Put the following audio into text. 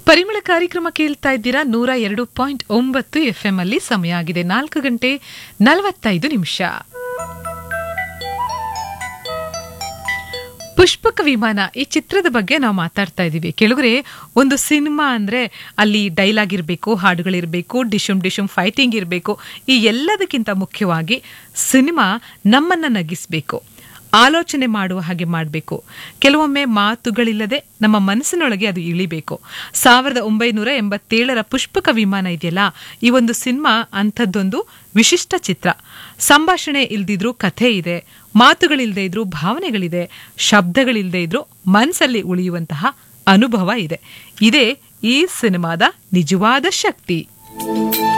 ಪರಿಮಳ ಕಾರ್ಯಕ್ರಮ ಕೇಳ್ತಾ ಇದ್ದೀರಾ ನೂರ ಎರಡು ಪಾಯಿಂಟ್ ಒಂಬತ್ತು ಎಫ್ಎಂ ಅಲ್ಲಿ ಸಮಯ ಆಗಿದೆ ನಾಲ್ಕು ಗಂಟೆ ನಲವತ್ತೈದು ನಿಮಿಷ ಪುಷ್ಪಕ ವಿಮಾನ ಈ ಚಿತ್ರದ ಬಗ್ಗೆ ನಾವು ಮಾತಾಡ್ತಾ ಇದ್ದೀವಿ ಕೆಳಗರೆ ಒಂದು ಸಿನಿಮಾ ಅಂದ್ರೆ ಅಲ್ಲಿ ಡೈಲಾಗ್ ಇರಬೇಕು ಹಾಡುಗಳಿರಬೇಕು ಡಿಶುಮ್ ಡಿಶುಮ್ ಫೈಟಿಂಗ್ ಇರಬೇಕು ಈ ಎಲ್ಲದಕ್ಕಿಂತ ಮುಖ್ಯವಾಗಿ ಸಿನಿಮಾ ನಮ್ಮನ್ನ ನಗಿಸ್ಬೇಕು ಆಲೋಚನೆ ಮಾಡುವ ಹಾಗೆ ಮಾಡಬೇಕು ಕೆಲವೊಮ್ಮೆ ಮಾತುಗಳಿಲ್ಲದೆ ನಮ್ಮ ಮನಸ್ಸಿನೊಳಗೆ ಅದು ಇಳಿಬೇಕು ಸಾವಿರದ ಒಂಬೈನೂರ ಎಂಬತ್ತೇಳರ ಪುಷ್ಪಕ ವಿಮಾನ ಇದೆಯಲ್ಲ ಈ ಒಂದು ಸಿನಿಮಾ ಅಂಥದ್ದೊಂದು ವಿಶಿಷ್ಟ ಚಿತ್ರ ಸಂಭಾಷಣೆ ಇಲ್ದಿದ್ರೂ ಕಥೆ ಇದೆ ಮಾತುಗಳಿಲ್ಲದೆ ಇದ್ರೂ ಭಾವನೆಗಳಿದೆ ಶಬ್ದಗಳಿಲ್ಲದೆ ಇದ್ರೂ ಮನಸ್ಸಲ್ಲಿ ಉಳಿಯುವಂತಹ ಅನುಭವ ಇದೆ ಇದೇ ಈ ಸಿನಿಮಾದ ನಿಜವಾದ ಶಕ್ತಿ